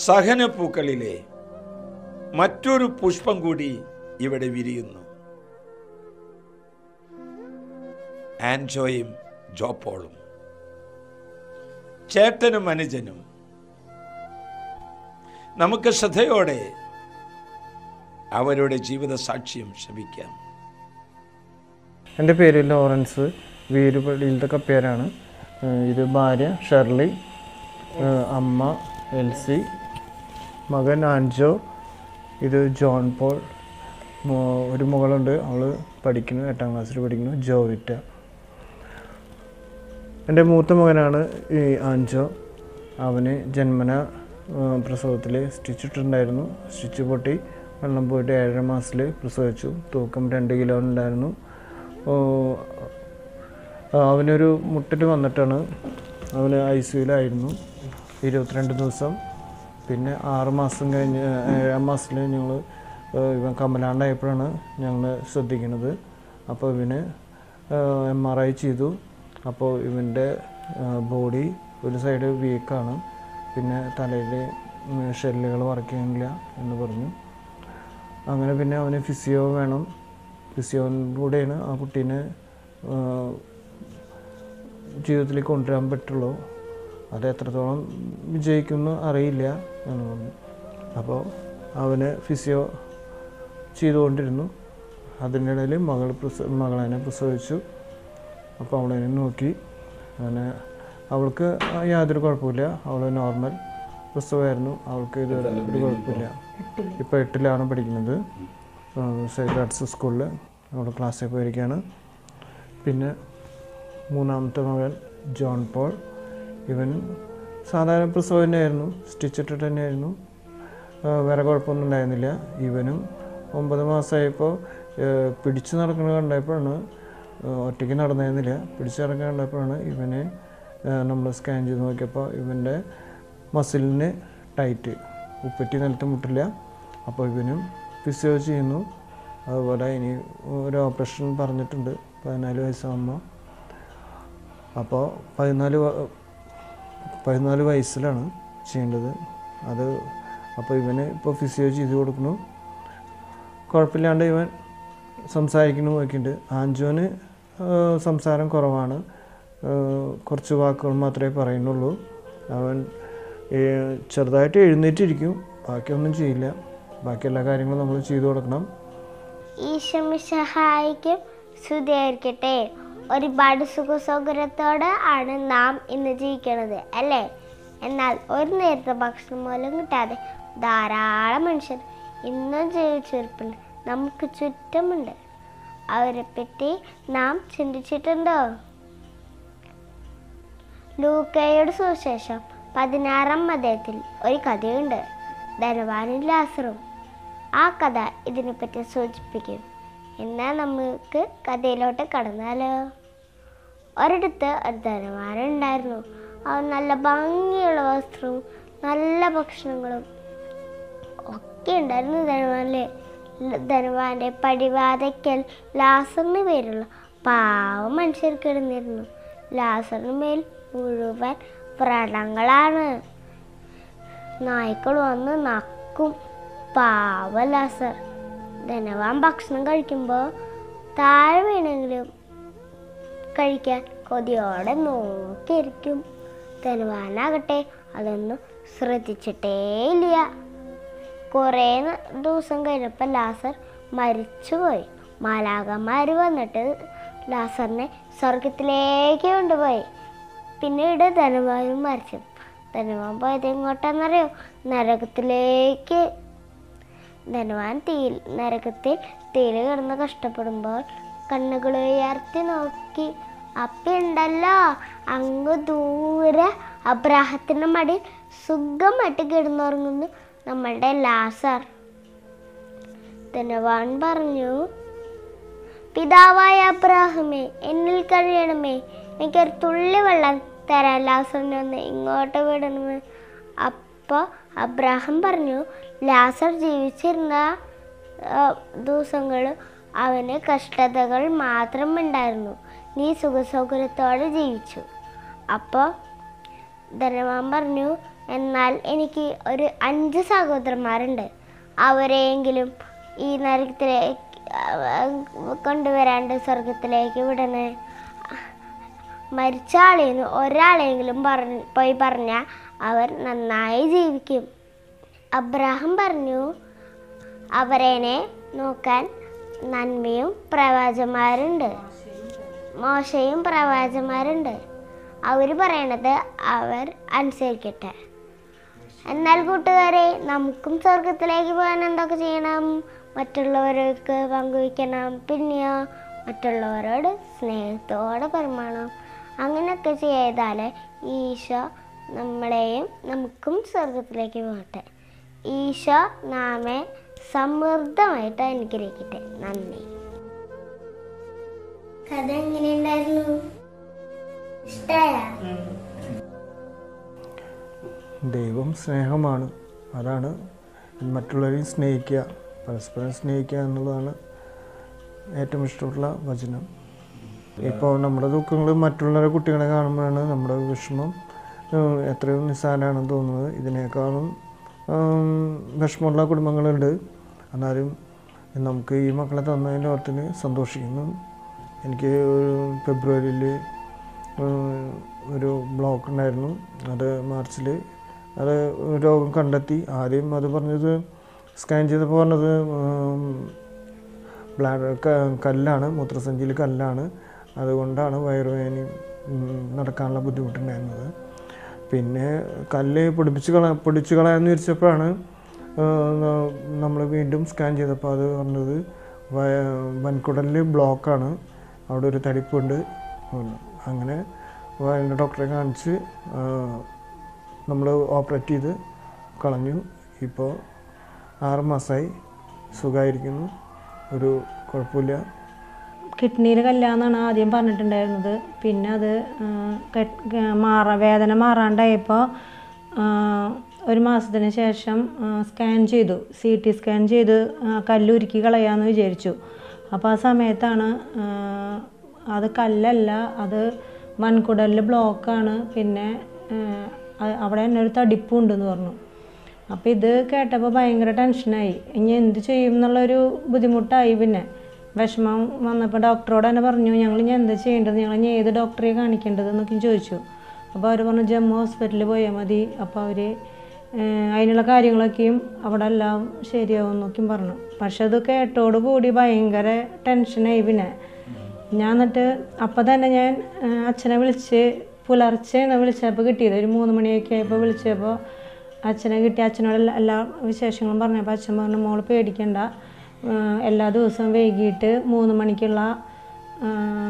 സഹനപ്പൂക്കളിലെ മറ്റൊരു പുഷ്പം കൂടി ഇവിടെ വിരിയുന്നു ആൻജോയും ജോപ്പോളും ചേട്ടനും അനുജനും നമുക്ക് ശ്രദ്ധയോടെ അവരുടെ ജീവിത സാക്ഷ്യം ശ്രമിക്കാം എൻ്റെ പേര് ലോറൻസ് വീരുപള്ളിയിലത്തെ കപ്പേരാണ് ഏഹ് ഇത് ഭാര്യ ഷെർലി ഏഹ് അമ്മ എൽസി മകൻ ആൻജോ ഇത് ജോൺ പോൾ മോ- ഒരു മകളുണ്ട് അവൾ പഠിക്കുന്നു എട്ടാം ക്ലാസ്സിൽ പഠിക്കുന്നു ജോവിറ്റ എൻ്റെ മൂത്ത മകനാണ് ഈ ആൻജോ അവന് ജന്മന പ്രസവത്തിൽ സ്റ്റിച്ച് ഇട്ടിട്ടുണ്ടായിരുന്നു സ്റ്റിച്ച് പൊട്ടി വെള്ളം പോയിട്ട് ഏഴര മാസത്തിൽ പ്രസവിച്ചു തൂക്കം രണ്ട് കിലോ ഉണ്ടായിരുന്നു ഓ, ആ, അവനൊരു മുട്ടിൽ വന്നിട്ടാണ് അവന് ഐ സിയിലായിരുന്നു ഇരുപത്തിരണ്ട് ദിവസം പിന്നെ ആറ് മാസം കഴിഞ്ഞ് ഏഴാം മാസത്തിൽ ഞങ്ങൾ ഇവൻ കമലാണ്ടായപ്പോഴാണ് ഞങ്ങൾ ശ്രദ്ധിക്കുന്നത് അപ്പോൾ ഇവന് എം ആർ ഐ ചെയ്തു അപ്പോൾ ഇവൻ്റെ ബോഡി ഒരു സൈഡ് വീക്കാണ് പിന്നെ തലയിൽ ഷെല്ലുകൾ വർക്ക് ചെയ്യുന്നില്ല എന്ന് പറഞ്ഞു അങ്ങനെ പിന്നെ അവന് ഫിസിയോ വേണം ഫിസിയോയിലൂടെയാണ് ആ കുട്ടീനെ ആ, ജീവിതത്തിലേക്ക് കൊണ്ടുവരാൻ പറ്റുള്ളൂ അത് എത്രത്തോളം വിജയിക്കുമെന്ന് അറിയില്ല എന്ന് പറഞ്ഞു അപ്പോൾ അവന് ഫിസിയോ ചെയ്തുകൊണ്ടിരുന്നു അതിൻ്റെ ഇടയിൽ മകൾ പ്രസ മകളതിനെ പ്രസവിച്ചു അപ്പോൾ അവളതിനെ നോക്കി അങ്ങനെ അവൾക്ക് യാതൊരു കുഴപ്പമില്ല അവൾ നോർമൽ പ്രസവമായിരുന്നു അവൾക്ക് ഇതുവരെ ഒരു കുഴപ്പമില്ല ഇപ്പോൾ എട്ടിലാണ് പഠിക്കുന്നത് സൈഡ് ആർട്സ് സ്കൂളിൽ അവിടെ ക്ലാസ്സിൽ പോയിരിക്കുകയാണ് പിന്നെ മൂന്നാമത്തെ മകൻ ജോൺ പോൾ ഇവൻ സാധാരണ പ്രസവം തന്നെയായിരുന്നു സ്റ്റിച്ച് ഇട്ടിട്ട് തന്നെയായിരുന്നു ആ, വേറെ കുഴപ്പമൊന്നും ഉണ്ടായിരുന്നില്ല ഇവനും ഒമ്പത് മാസമായപ്പോൾ പിടിച്ചു നടക്കുന്നത് കണ്ടപ്പോഴാണ് ആ, ഒറ്റയ്ക്ക് നടന്നിരുന്നില്ല പിടിച്ചു നടക്കാൻ കണ്ടപ്പോഴാണ് ഇവനെ നമ്മൾ സ്കാൻ ചെയ്ത് നോക്കിയപ്പോൾ ഇവൻ്റെ മസിലിന് ടൈറ്റ് ഉപ്പറ്റി നിലത്ത് മുട്ടില്ല അപ്പോൾ ഇവനും ഫിസിയോ ചെയ്യുന്നു അതുപോലെ ഇനി ഒരു ഓപ്പറേഷൻ പറഞ്ഞിട്ടുണ്ട് പതിനാല് വയസ്സാകുമ്പോൾ അപ്പോൾ പതിനാല് വ- പതിനാല് വയസ്സിലാണ് ചെയ്യേണ്ടത് അത് അപ്പോൾ ഇവന് ഇപ്പോൾ ഫിസിയോ ചെയ്ത് കൊടുക്കുന്നു കുഴപ്പമില്ലാണ്ട് ഇവൻ സംസാരിക്കുന്നു നോക്കിയിട്ട് ആൻജോന് ആ, സംസാരം കുറവാണ് ആ, കുറച്ച് വാക്കുകൾ മാത്രമേ പറയുന്നുള്ളൂ അവൻ ഏ, ചെറുതായിട്ട് എഴുന്നേറ്റിരിക്കും ബാക്കിയൊന്നും ചെയ്യില്ല ബാക്കി എല്ലാ കാര്യങ്ങളും നമ്മൾ ചെയ്തു കൊടുക്കണം ഈശമിഷഹായിക്കും സ്തുതിയായിരിക്കട്ടെ ഒരുപാട് സുഖസൗകര്യത്തോടെ ആണ് നാം ഇന്ന് ജീവിക്കുന്നത് അല്ലേ എന്നാൽ ഒരു നേരത്തെ ഭക്ഷണം പോലും കിട്ടാതെ ധാരാളം മനുഷ്യർ ഇന്നും ജീവിച്ചിരിപ്പുണ്ട് നമുക്ക് ചുറ്റുമുണ്ട് അവരെ പറ്റി നാം ചിന്തിച്ചിട്ടുണ്ടോ ലൂക്കയുടെ സുവിശേഷം പതിനാറാം അധ്യായത്തിൽ ഒരു കഥയുണ്ട് ധനവാനും ലാസറും ആ കഥ ഇതിനെപ്പറ്റി സൂചിപ്പിക്കും എന്നാൽ നമുക്ക് കഥയിലോട്ട് കടന്നാലോ ഒരിടത്ത് ഒരു ധനവാരൻ ഉണ്ടായിരുന്നു അവൻ നല്ല ഭംഗിയുള്ള വസ്ത്രവും നല്ല ഭക്ഷണങ്ങളും ഒക്കെ ഉണ്ടായിരുന്നു ധനവാനിലെ ധനവാന്റെ പടിവാതയ്ക്കൽ ലാസറിന് പേരുള്ള പാവം മനുഷ്യർ കിടന്നിരുന്നു ലാസറിന് മേൽ മുഴുവൻ വ്രണങ്ങളാണ് നായ്ക്കൾ വന്ന് നക്കും പാവ ലാസർ ധനവാൻ ഭക്ഷണം കഴിക്കുമ്പോൾ താഴെ വീണെങ്കിലും കഴിക്കാൻ കൊതിയോടെ നോക്കിയിരിക്കും ധനവാനാകട്ടെ അതൊന്നും ശ്രദ്ധിച്ചിട്ടേയില്ല കുറേ ന- ദിവസം കഴിഞ്ഞപ്പോൾ ലാസർ മരിച്ചുപോയി മാലാകന്മാർ വന്നിട്ട് ലാസറിനെ സ്വർഗത്തിലേക്ക് കൊണ്ടുപോയി പിന്നീട് ധനവാനും മരിച്ചു ധനവാൻ പോയത് എങ്ങോട്ടാണെന്നറിയോ നരകത്തിലേക്ക് ധനവാൻ തീയിൽ നരകത്തിൽ തീയിൽ കിടന്ന് കഷ്ടപ്പെടുമ്പോൾ കണ്ണുകൾ ഉയർത്തി നോക്കി അപ്പുണ്ടല്ലോ അങ്ങ് ദൂരെ അബ്രാഹത്തിന്റെ മടിയിൽ സുഖമായിട്ട് കിടന്നുറങ്ങുന്നു നമ്മളുടെ ലാസർ ധനവാൻ പറഞ്ഞു പിതാവായ അബ്രാഹമേ എന്നിൽ കഴിയണമേ എനിക്കൊരു തുള്ളി വെള്ളം തരാൻ ലാസറിനെ ഒന്ന് ഇങ്ങോട്ട് വിടണമേ അപ്പോൾ അബ്രാഹം പറഞ്ഞു ലാസർ ജീവിച്ചിരുന്ന ദിവസങ്ങൾ അവന് കഷ്ടതകൾ മാത്രം ഉണ്ടായിരുന്നു നീ സുഖസൗകര്യത്തോടെ ജീവിച്ചു അപ്പോൾ ധനവാൻ പറഞ്ഞു എന്നാൽ എനിക്ക് ഒരു അഞ്ച് സഹോദരന്മാരുണ്ട് അവരെയെങ്കിലും ഈ നരകത്തിലേക്ക് കൊണ്ടുവരാണ്ട് സ്വർഗത്തിലേക്ക് വിടണേ മരിച്ച ആളെന്ന് ഒരാളെങ്കിലും പറഞ്ഞ് പോയി പറഞ്ഞാൽ അവർ നന്നായി ജീവിക്കും അബ്രാഹം പറഞ്ഞു അവരേനെ നോക്കാൻ നന്മയും പ്രവാചന്മാരുണ്ട് മോശയും പ്രവാചന്മാരുണ്ട് അവർ പറയണത് അവർ അനുസരിക്കട്ടെ എന്നാൽ കൂട്ടുകാരെ നമുക്കും സ്വർഗത്തിലേക്ക് പോകാൻ എന്തൊക്കെ ചെയ്യണം മറ്റുള്ളവർക്ക് പങ്കുവയ്ക്കണം പിന്നെയോ മറ്റുള്ളവരോട് സ്നേഹത്തോടെ പെരുമാറണം അങ്ങനെയൊക്കെ ചെയ്താൽ ഈശോ നമ്മളെയും നമുക്കും സ്വർഗത്തിലേക്ക് പോകട്ടെ ഈശോ നാമെ സമൃദ്ധമായിട്ട് അനുഗ്രഹിക്കട്ടെ നന്ദി കഥ എങ്ങനെയുണ്ടായിരുന്നു ഇഷ്ടായ ദൈവം സ്നേഹമാണ് അതാണ് മറ്റുള്ളവരെയും സ്നേഹിക്കുക പരസ്പരം സ്നേഹിക്കുക എന്നുള്ളതാണ് ഏറ്റവും ഇഷ്ടമുള്ള വചനം ഇപ്പോൾ നമ്മുടെ ദുഃഖങ്ങൾ മറ്റുള്ളവരുടെ കുട്ടികളെ കാണുമ്പോഴാണ് നമ്മുടെ വിഷമം ഏഹ്, എത്രയോ നിസ്സാരമാണെന്ന് തോന്നുന്നത് ഇതിനേക്കാളും ഉം, വിഷമമുള്ള കുടുംബങ്ങളുണ്ട് എന്നാലും നമുക്ക് ഈ മക്കളെ തന്നതിൻ്റെ ഓർത്തിന് സന്തോഷിക്കുന്നു എനിക്ക് ഒരു ഫെബ്രുവരിയിൽ ഒരു ബ്ലോക്ക് ഉണ്ടായിരുന്നു അത് മാർച്ചിൽ അത് രോഗം കണ്ടെത്തി ആദ്യം അത് പറഞ്ഞത് സ്കാൻ ചെയ്തപ്പോൾ പറഞ്ഞത് ബ്ലാഡർ കല്ലാണ് മൂത്രസഞ്ചിയിൽ കല്ലാണ് അതുകൊണ്ടാണ് വയറുവേദനയും ഉം, നടക്കാനുള്ള ബുദ്ധിമുട്ടുണ്ടായിരുന്നത് പിന്നെ കല്ല് പൊടിപ്പിച്ച് കള പൊടിച്ച് കളയാമെന്ന് വിചാരിച്ചപ്പോഴാണ് നമ്മൾ വീണ്ടും സ്കാൻ ചെയ്തപ്പോൾ അത് പറഞ്ഞത് വയ വൻകുടലിൽ ബ്ലോക്കാണ് അവിടെ ഒരു തടിപ്പുണ്ട് ഉം. അങ്ങനെ വയറിൻ്റെ ഡോക്ടറെ കാണിച്ച് നമ്മൾ ഓപ്പറേറ്റ് ചെയ്ത് കളഞ്ഞു ഇപ്പോൾ ആറ് മാസമായി സുഖമായിരിക്കുന്നു ഒരു കുഴപ്പമില്ല കിഡ്നിയിൽ കല്ലാന്നാണ് ആദ്യം പറഞ്ഞിട്ടുണ്ടായിരുന്നത് പിന്നെ അത് ആ, കെട്ട്- ക- മാറ വേദന മാറാണ്ടായപ്പോൾ ആ, ഒരു മാസത്തിന് ശേഷം ആ, സ്കാൻ ചെയ്തു സി ടി സ്കാൻ ചെയ്ത് ആ, കല്ലുരുക്കി കളയാമെന്ന് വിചാരിച്ചു അപ്പോൾ ആ സമയത്താണ് ആ, അത് കല്ലല്ല അത് വൻകുടലിൽ ബ്ലോക്കാണ് പിന്നെ ആ, അ- അവിടെ തന്നെ ഒരു തടിപ്പുണ്ടെന്ന് പറഞ്ഞു അപ്പോൾ ഇത് കേട്ടപ്പോൾ ഭയങ്കര ടെൻഷനായി ഇനി എന്ത് ചെയ്യും എന്നുള്ളൊരു ബുദ്ധിമുട്ടായി പിന്നെ വിഷമം വന്നപ്പോൾ ഡോക്ടറോട് തന്നെ പറഞ്ഞു ഞങ്ങൾ ഇനി എന്താ ചെയ്യേണ്ടത് ഞങ്ങൾ ഇനി ഏത് ഡോക്ടറെ കാണിക്കേണ്ടത് എന്നൊക്കെ ചോദിച്ചു അപ്പോൾ അവർ പറഞ്ഞു ജമ്മു ഹോസ്പിറ്റലിൽ പോയാൽ മതി അപ്പോൾ അവർ അതിനുള്ള കാര്യങ്ങളൊക്കെയും അവിടെ എല്ലാം ശരിയാവും എന്നൊക്കെയും പറഞ്ഞു പക്ഷെ അത് കേട്ടോട് കൂടി ഭയങ്കര ടെൻഷനായി പിന്നെ ഞാൻ എന്നിട്ട് അപ്പം തന്നെ ഞാൻ ആ, അച്ഛനെ വിളിച്ച് പുലർച്ചെയാണ് വിളിച്ചപ്പോൾ കിട്ടിയത് ഒരു മൂന്ന് മണിയൊക്കെ ആയപ്പോൾ വിളിച്ചപ്പോൾ അച്ഛനെ കിട്ടി അച്ഛനോട് എല്ലാ- എല്ലാ വിശേഷങ്ങളും പറഞ്ഞപ്പോൾ അച്ഛൻ പറഞ്ഞു മോള് പേടിക്കണ്ട ആ, എല്ലാ ദിവസവും വൈകിട്ട് മൂന്ന് മണിക്കുള്ള ആ,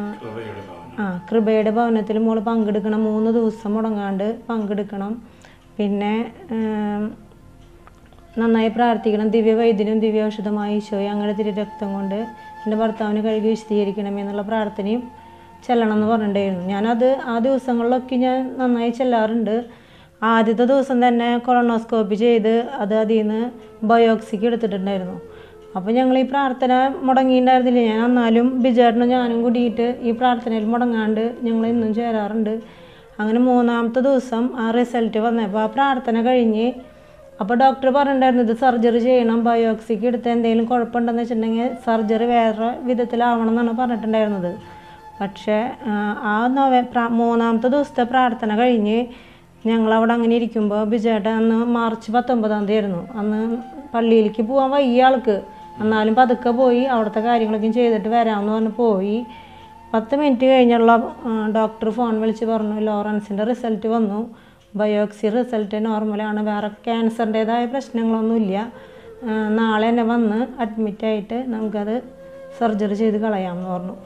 ആ കൃപയുടെ ഭവനത്തിൽ മോള് പങ്കെടുക്കണം മൂന്ന് ദിവസം മുടങ്ങാണ്ട് പങ്കെടുക്കണം പിന്നെ ആ, നന്നായി പ്രാർത്ഥിക്കണം ദിവ്യവൈദ്യനും ദിവ്യൌഷധമായ ഈശോയെ അങ്ങനെ തിരു രക്തം കൊണ്ട് എൻ്റെ ഭർത്താവിനെ കഴുകി വിശദീകരിക്കണം എന്നുള്ള പ്രാർത്ഥനയും ചെല്ലണം എന്ന് പറഞ്ഞിട്ടുണ്ടായിരുന്നു ഞാനത് ആ ദിവസങ്ങളിലൊക്കെ ഞാൻ നന്നായി ചെല്ലാറുണ്ട് ആദ്യത്തെ ദിവസം തന്നെ കൊളോണോസ്കോപ്പി ചെയ്ത് അത് അതിൽ നിന്ന് ബയോക്സിക്ക് എടുത്തിട്ടുണ്ടായിരുന്നു അപ്പോൾ ഞങ്ങൾ ഈ പ്രാർത്ഥന മുടങ്ങിയിട്ടുണ്ടായിരുന്നില്ല ഞാൻ എന്നാലും ബിജേട്ടനും ഞാനും കൂടിയിട്ട് ഈ പ്രാർത്ഥനയിൽ മുടങ്ങാണ്ട് ഞങ്ങൾ ഇന്നും ചേരാറുണ്ട് അങ്ങനെ മൂന്നാമത്തെ ദിവസം ആ റിസൾട്ട് വന്നപ്പോൾ ആ പ്രാർത്ഥന കഴിഞ്ഞ് അപ്പോൾ ഡോക്ടർ പറഞ്ഞിട്ടുണ്ടായിരുന്നു ഇത് സർജറി ചെയ്യണം ബയോക്സിക്ക് എടുത്ത് എന്തെങ്കിലും കുഴപ്പമുണ്ടെന്ന് വെച്ചിട്ടുണ്ടെങ്കിൽ സർജറി വേറെ വിധത്തിലാവണം എന്നാണ് പറഞ്ഞിട്ടുണ്ടായിരുന്നത് പക്ഷേ ആ, ആ നവ പ്രാ- മൂന്നാമത്തെ ദിവസത്തെ പ്രാർത്ഥന കഴിഞ്ഞ് ഞങ്ങളവിടെ അങ്ങനെ ഇരിക്കുമ്പോൾ ബിജേട്ടൻ അന്ന് മാർച്ച് പത്തൊമ്പതാം തീയതി ആയിരുന്നു അന്ന് പള്ളിയിലേക്ക് പോകാൻ വയ്യ ആൾക്ക് എന്നാലും പതുക്കെ പോയി അവിടുത്തെ കാര്യങ്ങളൊക്കെ ചെയ്തിട്ട് വരാമെന്ന് പറഞ്ഞ് പോയി പത്ത് മിനിറ്റ് കഴിഞ്ഞുള്ള ഡോക്ടർ ഫോൺ വിളിച്ച് പറഞ്ഞു ലോറൻസിൻ്റെ റിസൾട്ട് വന്നു ബയോക്സി റിസൾട്ട് നോർമലാണ് വേറെ ക്യാൻസറിൻ്റേതായ പ്രശ്നങ്ങളൊന്നുമില്ല ആ, നാളെ തന്നെ വന്ന് അഡ്മിറ്റായിട്ട് നമുക്കത് സർജറി ചെയ്ത് കളയാമെന്ന് പറഞ്ഞു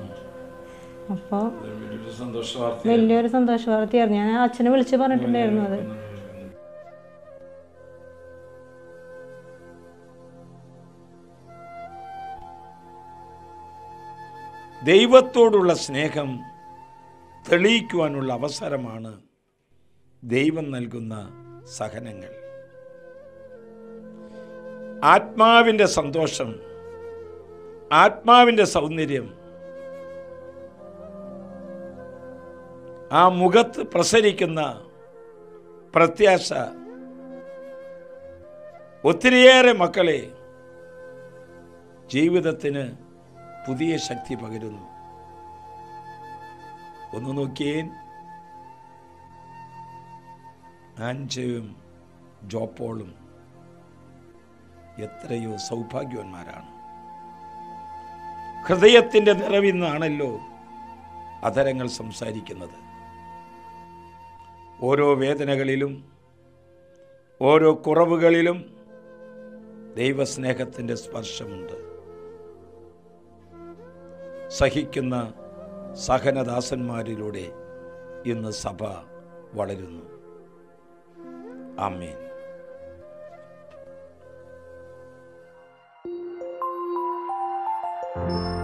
അപ്പോൾ വലിയൊരു സന്തോഷ വാർത്ത വലിയൊരു സന്തോഷ വാർത്തയായിരുന്നു ഞാൻ അച്ഛനെ വിളിച്ച് പറഞ്ഞിട്ടുണ്ടായിരുന്നു അത് ദൈവത്തോടുള്ള സ്നേഹം തെളിയിക്കുവാനുള്ള അവസരമാണ് ദൈവം നൽകുന്ന സഹനങ്ങൾ ആത്മാവിൻ്റെ സന്തോഷം ആത്മാവിൻ്റെ സൗന്ദര്യം ആ മുഖത്ത് പ്രസരിക്കുന്ന പ്രത്യാശ ഒത്തിരിയേറെ മക്കളെ ജീവിതത്തിന് പുതിയ ശക്തി പകരുന്നു ഒന്ന് നോക്കിയേൻ ആൻജയും ജോപ്പോളും എത്രയോ സൗഭാഗ്യവന്മാരാണ് ഹൃദയത്തിൻ്റെ നിറവിന്നാണല്ലോ അധരങ്ങൾ സംസാരിക്കുന്നത് ഓരോ വേദനകളിലും ഓരോ കുറവുകളിലും ദൈവസ്നേഹത്തിൻ്റെ സ്പർശമുണ്ട് സഹിക്കുന്ന സഹനദാസന്മാരിലൂടെ ഇന്ന് സഭ വളരുന്നു ആമേൻ ആ